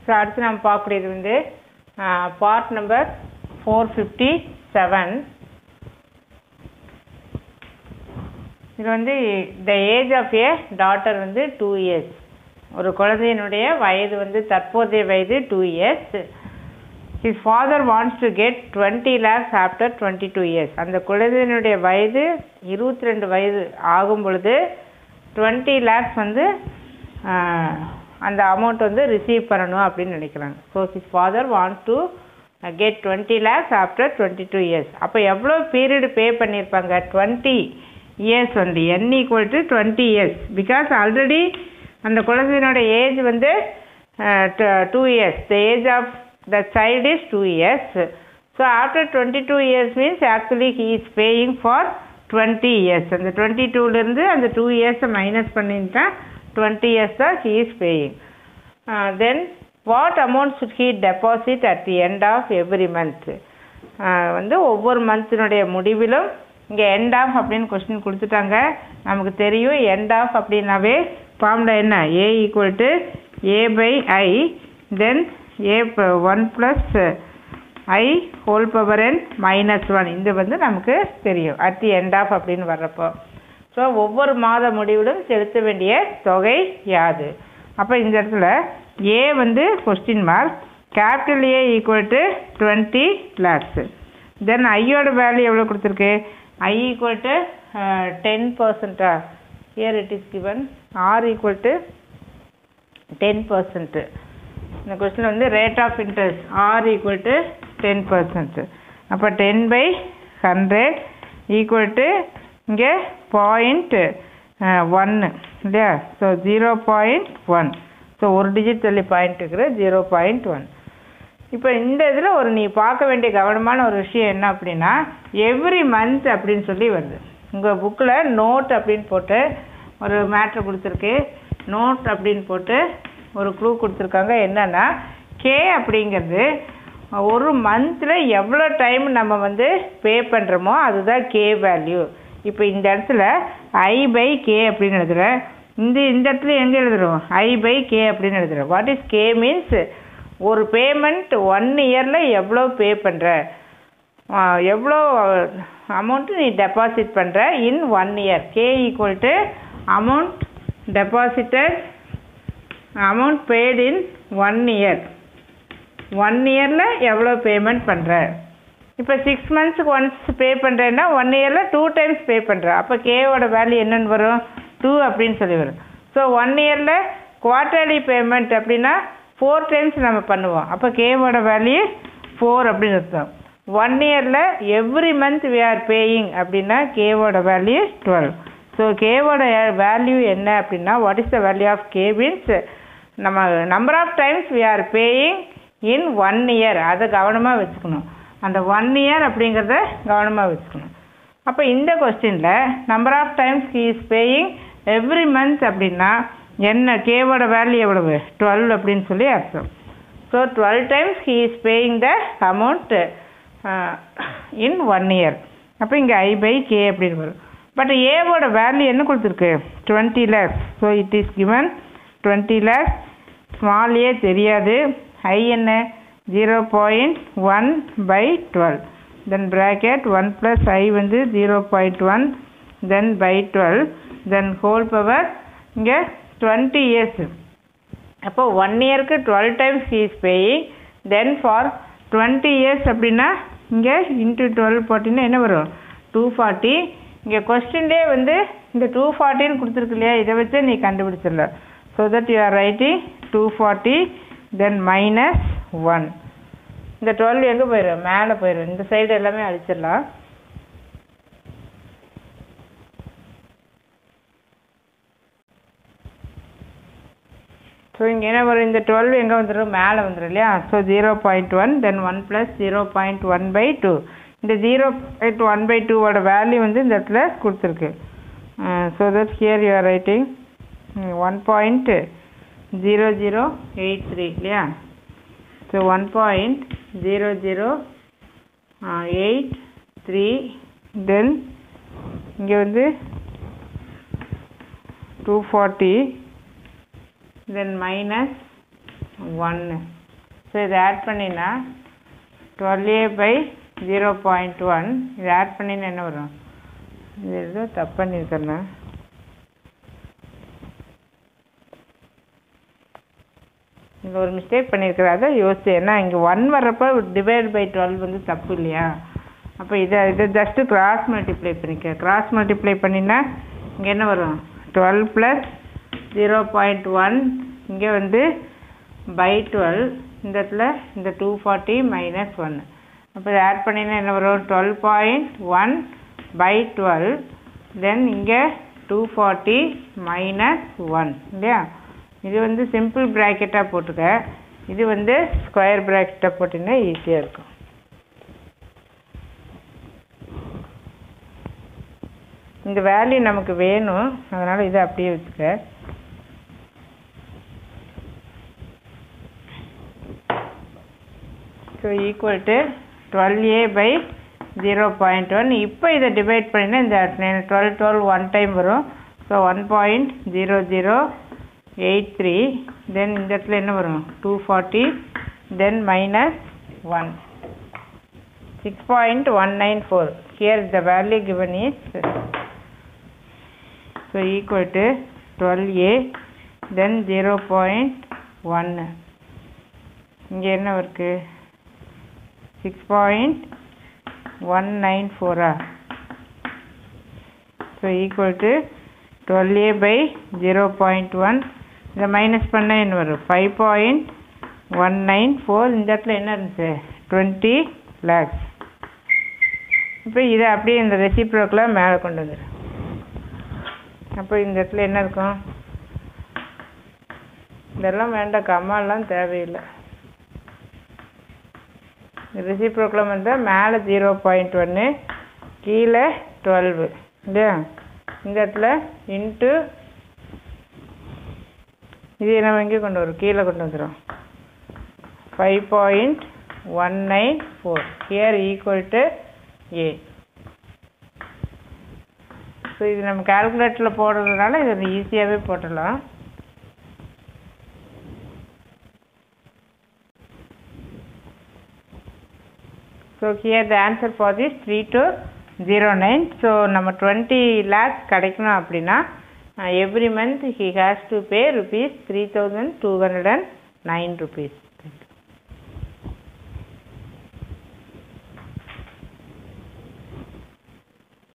so அடுத்து நம்ம பார்க்கக்கூடியது வந்து part number four fifty seven இது வந்து the age of a daughter வந்து டூ இயர்ஸ் ஒரு குழந்தையினுடைய வயது வந்து தற்போதைய வயது two years his father wants to get twenty lakhs after twenty two years அந்த குழந்தையினுடைய வயது இருபத்தி ரெண்டு வயது ஆகும் பொழுது டுவெண்ட்டி லேக்ஸ் வந்து ஆஹ், அந்த அமௌண்ட் வந்து ரிசீவ் பண்ணணும் அப்படின்னு நினைக்கிறாங்க so his father want to get twenty lakhs after twenty two years அப்போ எவ்வளோ பீரியடு பே பண்ணியிருப்பாங்க டுவெண்ட்டி இயர்ஸ் வந்து n equal to twenty years because already அந்த குழந்தையினோட ஏஜ் வந்து two years the age of the child is two years so after twenty two years means actually he is paying for twenty years அந்த டுவெண்ட்டி டூலேருந்து அந்த two இயர்ஸை minus பண்ணிட்டா twenty years தான் he is paying then what amount should he deposit at the end of every month வந்து ஒவ்வொரு மந்த்தினுடைய முடிவிலும் இங்கே எண்ட் ஆஃப் அப்படின்னு கொஸ்டின் கொடுத்துட்டாங்க நமக்கு தெரியும் எண்ட் ஆஃப் அப்படின்னாவே ஃபார்முலா என்ன A equal to A by I then A one plus I whole power N minus one இது வந்து நமக்கு தெரியும் அட் தி எண்ட் ஆஃப் அப்படின்னு வர்றப்போ ஸோ ஒவ்வொரு மாத முடிவிலும் செலுத்த வேண்டிய தொகை யாது அப்போ இந்த இடத்துல ஏ வந்து question mark capital A equal to twenty lakhs then ஐயோட வேல்யூ எவ்வளோ கொடுத்துருக்கு ஐ ஈக்குவல் டு டென் பர்சன்டா here it is given R equal to ten percent இந்த கொஸ்டின் வந்து rate of interest R equal to ten percent அப்போ ten by hundred equal to இங்கே point ஒன்று இல்லையா so zero point one so ஒரு digit தள்ளி point இருக்கிற zero point one இப்போ இந்த இதில் ஒரு நீ பார்க்க வேண்டிய கவனமான ஒரு விஷயம் என்ன அப்படின்னா எவ்ரி மந்த் அப்படின்னு சொல்லி வருது உங்கள் புக்கில் நோட் அப்படின்னு போட்டு ஒரு மேட்ரு கொடுத்துருக்கு நோட் அப்படின்னு போட்டு ஒரு க்ளூ கொடுத்துருக்காங்க என்னன்னா கே அப்படிங்கிறது ஒரு மந்தில் எவ்வளோ டைம் நம்ம வந்து பே பண்ணுறோமோ அதுதான் கே வேல்யூ இப்போ இந்த இடத்துல ஐ பை கே அப்படின்னு எழுதுகிறேன் இந்த இந்த இடத்துல எங்கே எழுதுறோம் ஐ பை கே அப்படின்னு எழுதுறோம் வாட் இஸ் கே மீன்ஸ் ஒரு பேமெண்ட் ஒன் இயரில் எவ்வளோ பே பண்ணுற எவ்வளோ அமௌண்ட்டு நீ டெபாசிட் பண்ணுற in one year K equal to amount deposited amount paid in one year one இயரில் எவ்வளோ பேமெண்ட் பண்ணுற இப்போ சிக்ஸ் மந்த்ஸுக்கு ஒன்ஸ் பே பண்ணுறேன்னா ஒன் இயரில் டூ டைம்ஸ் பே பண்ணுற அப்போ கேவோட வேல்யூ என்னென்னு வரும் டூ அப்படின்னு சொல்லி வரும் ஸோ ஒன் இயரில் குவார்ட்டர்லி பேமெண்ட் அப்படின்னா ஃபோர் டைம்ஸ் நம்ம பண்ணுவோம் அப்போ கேவோட வேல்யூ ஃபோர் அப்படின்னு அர்த்தம் ஒன் இயரில் every month we are paying அப்படின்னா கேவோட வேல்யூ டுவெல் ஸோ கேவோட வேல்யூ என்ன அப்படின்னா what is the value of K means நம்ம number of times we are paying in one year அதை கவனமாக வச்சுக்கணும் அந்த ஒன் இயர் அப்படிங்கிறத கவனமாக வச்சுக்கணும் அப்போ இந்த கொஸ்டினில் number of times he is paying every month அப்படின்னா என்ன கேவோட வேல்யூ எவ்வளவு டுவெல் அப்படின்னு சொல்லி அர்த்தம் so twelve times he is paying the amount in one year அப்போ இங்கே ஐ பை கே அப்படின்னு வரும் பட் ஏவோட வேல்யூ என்ன கொடுத்துருக்கு twenty lakhs so it is given twenty lakhs small A தெரியாது ஐ என்ன zero point one by twelve then bracket one plus I வந்து zero point one then by twelve then whole power இங்கே twenty years அப்போ one இயருக்கு twelve times he is paying then for twenty years அப்படின்னா இங்கே into twelve போட்டிங்கன்னா என்ன வரும் two forty இங்கே கொஸ்டின்லேயே வந்து இந்த டூ ஃபார்ட்டின்னு கொடுத்துருக்கு இல்லையா இதை வச்சு நீ கண்டுபிடிச்சிடலாம் so that you are writing two forty then minus one இந்த டுவெல் எங்கே போயிடும் மேலே போயிடும் இந்த சைடு எல்லாமே அழிச்சிடலாம் ஸோ இங்கே என்ன வரும் இந்த டுவெல் எங்கே வந்துடும் மேலே வந்துடும் இல்லையா so zero point one then one plus zero point one by two இந்த ஜீரோ பாயிண்ட் ஒன் பை டூவோட வேல்யூ வந்து இந்த இடத்துல கொடுத்துருக்கு so that here you are writing one point zero zero eight three இல்லையா so one point zero zero eight three then இங்கே வந்து two forty then minus ஒன்று ஸோ இதை ஆட் பண்ணினா twelve A by zero point one இதை add பண்ணினா என்ன வரும் இது ஏதோ தப்பு பண்ணியிருக்கேண்ணா இங்கே ஒரு மிஸ்டேக் பண்ணியிருக்கிறேன் அதான் யோசிச்சேன் ஏன்னா இங்கே ஒன் வர்றப்போ டிவைட் பை டுவெல் வந்து தப்பு இல்லையா அப்போ இதை இதை ஜஸ்ட்டு கிராஸ் மல்டிப்ளை பண்ணிக்க கிராஸ் மல்டிப்ளை பண்ணினா இங்கே என்ன வரும் twelve plus zero point one இங்கே வந்து பை டுவெல் இந்த இடத்துல இந்த டூ ஃபார்ட்டி மைனஸ் ஒன்று அப்போ இதை ஆட் பண்ணினா என்ன வரும் twelve point one by twelve then இங்கே டூ ஃபார்ட்டி மைனஸ் ஒன் இல்லையா இது வந்து சிம்பிள் ப்ராக்கெட்டாக போட்டுக்க இது வந்து ஸ்கொயர் ப்ராக்கெட்டாக போட்டிங்கன்னா ஈஸியாக இருக்கும் இந்த வேல்யூ நமக்கு வேணும் அதனால் இதை அப்படியே வச்சுக்க so equal to twelve A by zero point one இப்போ இதை டிவைட் பண்ணினா இந்த டுவெல் டுவெல் ஒன் டைம் வரும் so one point zero zero eight three then இந்த இடத்துல என்ன வரும் two forty then minus one six point one nine four here the value given is so equal to twelve A then zero point ஒன்று இங்கே என்ன இருக்கு six point one nine ஃபோரா so equal to twelve A by zero point one இதை minus பண்ணால் என்ன வரும் five point one nine four இந்த இடத்துல என்ன இருந்துச்சு டுவெண்ட்டி லேக்ஸ் இப்போ இதை அப்படியே இந்த ரெசிப்ரோக்கில் மேலே கொண்டு வந்துடு அப்போ இந்த இடத்துல என்ன இருக்கும் இதெல்லாம் வேண்டாம் கம்மாலாம் தேவையில்லை ரெசிப்ரோக்கில் வந்தால் மேலே ஜீரோ பாயிண்ட் ஒன்று கீழே டுவெல்வு இல்லையா இந்த இடத்துல இன்ட்டு இது நம்ம எங்கே கொண்டு வரும் கீழே கொண்டு வந்துடும் five point one nine four here equal to A so இது நம்ம கால்குலேட்டரில் போடுறதுனால இது ஈஸியாகவே போட்டுடலாம் so here the answer for this three two zero nine so நம்ம டுவெண்ட்டி லேக்ஸ் கிடைக்கணும் அப்படின்னா every month he has to pay rupees three thousand two hundred and nine rupees